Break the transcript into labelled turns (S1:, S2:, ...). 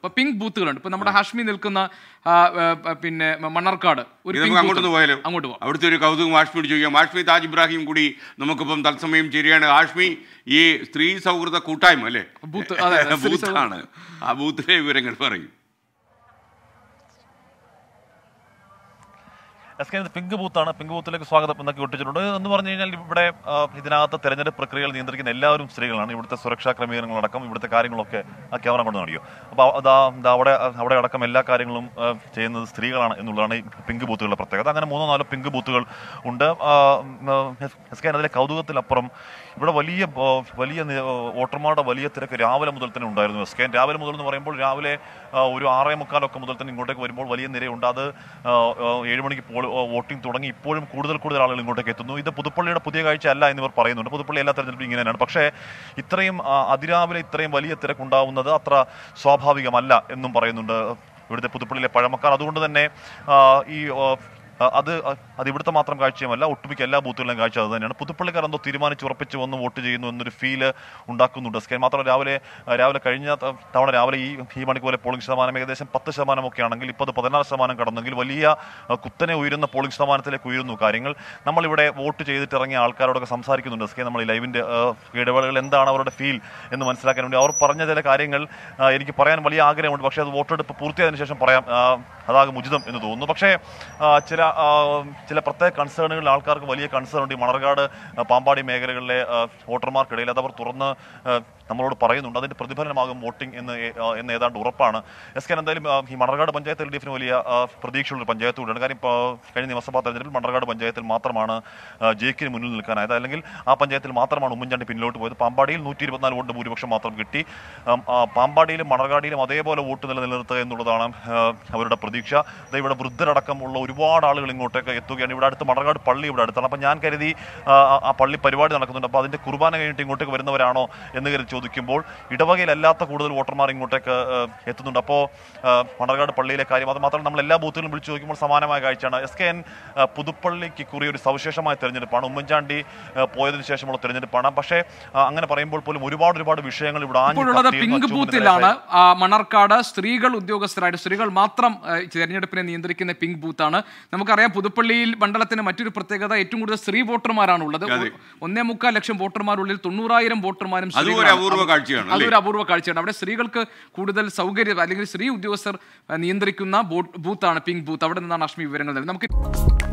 S1: ഇപ്പൊ പിങ്ക് ബൂത്തുകളുണ്ട് ഇപ്പൊ നമ്മുടെ ഹാഷ്മി നിൽക്കുന്ന ആ, ആ, പിന്നെ മണ്ണാർക്കാട് ഒരു
S2: ഇത്
S1: pink
S2: നമുക്ക് അങ്ങോട്ട്
S1: booth ഉണ്ട്.
S2: പോയാലോ
S1: അങ്ങോട്ട് പോവാം
S2: അവിടുത്തെ ഒരു കൗതുകം ആഷ്മിയോട് ചോദിക്കാം ആഷ്മി താജ് ഇബ്രാഹിം കൂടി നമുക്കിപ്പം തത്സമയം ശരിയാണ് ആഷ്മി ഈ സ്ത്രീ സൗഹൃദ കൂട്ടായ്മ അല്ലേ
S1: ബൂത്ത്, അതെ, അതെ, സ്ത്രീ സൗഹൃദ-
S2: ബൂത്താണ് ആ ബൂത്തിലെ വിവരങ്ങൾ പറയും
S3: എസ് കെ ഇത് പിങ്ക് ബൂത്താണ് പിങ്ക് ബൂത്തിലേക്ക് സ്വാഗതം എന്നൊക്കെ ഒട്ടിച്ചിട്ടുണ്ട് എന്ന് പറഞ്ഞു കഴിഞ്ഞാൽ ഇവിടെ ആ, ഇതിനകത്ത് തെരഞ്ഞെടുപ്പ് പ്രക്രിയകൾ നിയന്ത്രിക്കുന്ന എല്ലാവരും സ്ത്രീകളാണ് ഇവിടുത്തെ സുരക്ഷാ ക്രമീകരണങ്ങളടക്കം ഇവിടുത്തെ കാര്യങ്ങളൊക്കെ ആ ക്യാമറ കൊണ്ട് കാണിക്കും അപ്പോൾ അതാ ദാ അവിടെ അവിടെ അടക്കം എല്ലാ കാര്യങ്ങളും ആ, ചെയ്യുന്നത് സ്ത്രീകളാണ് എന്നുള്ളതാണ് ഈ പിങ്ക് ബൂത്തുകളുടെ പ്രത്യേകത അങ്ങനെ മൂന്നോ നാലോ പിങ്ക് ബൂത്തുകൾ ഉണ്ട് ആ, ഉം, എസ് കെ അതിലെ കൗതുകത്തിലപ്പുറം ഇവിടെ വലിയ ആ, വലിയ നി- വോട്ടർമാരുടെ വലിയ തിരക്ക് രാവിലെ മുതൽ തന്നെ ഉണ്ടായിരുന്നു എസ് കെ രാവിലെ മുതൽ എന്ന് പറയുമ്പോൾ രാവിലെ ആ, ഒരു ആറേ മുക്കാലൊക്കെ മുതൽ തന്നെ ഇങ്ങോട്ടേക്ക് വരുമ്പോൾ വലിയ നിരയുണ്ട് അത് ആ, ആ, ഏഴ് മണിക്ക് പോൾ വോട്ടിംഗ് തുടങ്ങി ഇപ്പോഴും കൂടുതൽ കൂടുതൽ ആളുകൾ ഇങ്ങോട്ടേക്ക് എത്തുന്നു ഇത് പുതുപ്പള്ളിയുടെ പുതിയ കാഴ്ച അല്ല എന്നിവർ പറയുന്നുണ്ട് പുതുപ്പള്ളി എല്ലാ തെരഞ്ഞെടുപ്പും ഇങ്ങനെ തന്നെയാണ് പക്ഷേ ഇത്രയും ആ, അതിരാവിലെ ഇത്രയും വലിയ തിരക്കുണ്ടാവുന്നത് അത്ര സ്വാഭാവികമല്ല എന്നും പറയുന്നുണ്ട് ഇവിടുത്തെ പുതുപ്പള്ളിയിലെ പഴമക്കാർ അതുകൊണ്ട് തന്നെ ആ, ഈ ആ, ആ, അത് അത് ഇവിടുത്തെ മാത്രം കാഴ്ചയുമല്ല ഒട്ടുമിക്ക എല്ലാ ബൂത്തുകളിലും കാഴ്ച അത് തന്നെയാണ് പുതുപ്പള്ളിക്കാർ എന്തോ തീരുമാനിച്ച് ഉറപ്പിച്ച് വന്ന് വോട്ട് ചെയ്യുന്നു എന്നൊരു ഫീല് ഉണ്ടാക്കുന്നുണ്ട് സ്കാൻ മാത്രമല്ല രാവിലെ ആ, രാവിലെ കഴിഞ്ഞ ത- തവണ രാവിലെ ഈ ഈ മണിക്ക് പോലെ പോളിംഗ് ശതമാനം ഏകദേശം പത്ത് ശതമാനമൊക്കെ ആണെങ്കിൽ ഇപ്പോൾ അത് പതിനാറ് ശതമാനം കടന്നെങ്കിൽ വലിയ ആ, കുത്തനെ ഉയരുന്ന പോളിംഗ് ശതമാനത്തിലേക്ക് ഉയരുന്നു കാര്യങ്ങൾ നമ്മളിവിടെ വോട്ട് ചെയ്തിട്ട് ഇറങ്ങിയ ആൾക്കാരോടൊക്കെ സംസാരിക്കുന്നുണ്ട് സ്കെ നമ്മൾ ഈ ലൈവിന്റെ ആ, ഇടവേളകൾ എന്താണ് അവരുടെ ഫീൽ എന്ന് മനസ്സിലാക്കാൻ വേണ്ടി അവർ പറഞ്ഞ ചില കാര്യങ്ങൾ ആ, എനിക്ക് പറയാൻ വലിയ ആഗ്രഹമുണ്ട് പക്ഷേ അത് വോട്ടെടുപ്പ് പൂർത്തിയായതിനു ശേഷം പറയാം ആ, അതാകും ഉചിതം എന്ന് തോന്നുന്നു പക്ഷേ ആ, ചില ആ, ചില പ്രത്യേക കൺസേണുകളിൽ ആൾക്കാർക്ക് വലിയ കൺസേൺ ഉണ്ട് ഈ മണർകാട് ആ, പാമ്പാടി മേഖലകളിലെ ആ, വോട്ടർമാർക്കിടയിൽ അത് അവർ തുറന്ന് ആ, നമ്മളോട് പറയുന്നുണ്ട് അതിന്റെ പ്രതിഫലനമാകും വോട്ടിംഗ് എന്ന് ഏ- ആ, എന്ന് ഏതാണ്ട് ഉറപ്പാണ് എസ് കെ എന്തായാലും ആ, ഈ മണർകാട് പഞ്ചായത്ത് എൽ ഡി എഫിന് വലിയ ആ, പ്രതീക്ഷയുള്ള ഒരു പഞ്ചായത്ത് കൂടിയാണ് കാര്യം ഇപ്പോൾ കഴിഞ്ഞ നിയമസഭാ തെരഞ്ഞെടുപ്പിൽ മണർകാട് പഞ്ചായത്തിൽ മാത്രമാണ് ആ, ജയിക്കിന് മുന്നിൽ നിൽക്കാനായത് അല്ലെങ്കിൽ ആ പഞ്ചായത്തിൽ മാത്രമാണ് ഉമ്മൻചാണ്ടി പിന്നിലോട്ട് പോയത് പാമ്പാടിയിൽ നൂറ്റി ഇരുപത്തിനാല് വോട്ട് ഭൂരിപക്ഷം മാത്രം കിട്ടി ആം, ആ, പാമ്പാടിയിലും മണർകാടിയിലും അതേപോലെ വോട്ട് നില നിലനിർത്തുക എന്നുള്ളതാണ് ആ, അവരുടെ പ്രതീക്ഷ ദേ ഇവിടെ വൃദ്ധരടക്കമുള്ള ഒരുപാട് ആളുകൾ ഇങ്ങോട്ടേക്ക് എത്തുകയാണ് ഇവിടെ അടുത്ത് മണർകാട് പള്ളി ഇവിടെ അടുത്താണ് അപ്പം ഞാൻ കരുതി ആ, ആ- ആ പള്ളി പരിപാടി നടക്കുന്നുണ്ട് അപ്പോൾ അതിന്റെ കുർബാന കഴിഞ്ഞിട്ട് ഇങ്ങോട്ടേക്ക് വരുന്നവരാണോ എന്ന് കരുതി ചോദിക്കുമ്പോൾ ഇടവകയിലല്ലാത്ത കൂടുതൽ വോട്ടർമാർ ഇങ്ങോട്ടേക്ക് ആ, എത്തുന്നുണ്ട് അപ്പോൾ മണർകാട് പള്ളിയിലെ കാര്യം അത് മാത്രമല്ല നമ്മൾ എല്ലാ ബൂത്തുകളും വിളിച്ചു നോക്കുമ്പോൾ സമാനമായ കാഴ്ചയാണ് എസ് കെ എൻ ആ, പുതുപ്പള്ളിക്ക് കുറിയ ഒരു സവിശേഷമായ തെരഞ്ഞെടുപ്പാണ് ഉമ്മൻചാണ്ടി ആ, പോയതിനു ശേഷമുള്ള തെരഞ്ഞെടുപ്പാണ് പക്ഷേ ആ, അങ്ങനെ പറയുമ്പോൾ പോലും ഒരുപാട് ഒരുപാട് വിഷയങ്ങൾ ഇവിടെ ആഞ്ഞു
S1: ഇപ്പോഴുള്ളത്
S3: കത്തിയിരുന്നു.
S1: പിങ്ക്
S3: അച്ചൂമ്മ
S1: ബൂത്തിലാണ് ആ, മണർക്കാട് സ്ത്രീകൾ ഉദ്യോഗസ്ഥരായിട്ട് സ്ത്രീകൾ മാത്രം ആ, തെരഞ്ഞെടുപ്പിനെ നിയന്ത്രിക്കുന്ന പിങ്ക് ബൂത്താണ് നമുക്കറിയാം പുതുപ്പള്ളിയിൽ മണ്ഡലത്തിന് മറ്റൊരു പ്രത്യേകത ഏറ്റവും കൂടുതൽ സ്ത്രീ വോട്ടർമാരാണ് ഉള്ളത്
S2: അതെ.
S1: ഒന്നേ മുക്കാൽ ലക്ഷം വോട്ടർമാരുള്ളിൽ തൊണ്ണൂറായിരം വോട്ടർമാരും
S2: അതും ഒരു
S1: സ്ത്രീകളാണ്.
S2: അപൂർവ കാഴ്ചയാണ് അല്ലേ?
S1: അതൊരു അപൂർവ കാഴ്ചയാണ് അവിടെ സ്ത്രീകൾക്ക് കൂടുതൽ സൗകര്യം അല്ലെങ്കിൽ സ്ത്രീ ഉദ്യോഗസ്ഥർ ആ, നിയന്ത്രിക്കുന്ന ബോ- ബൂത്താണ് പിങ്ക് ബൂത്ത് അവിടെ നിന്നാണ് അഷ്മി വിവരങ്ങൾ നൽകുന്നത് നമുക്ക്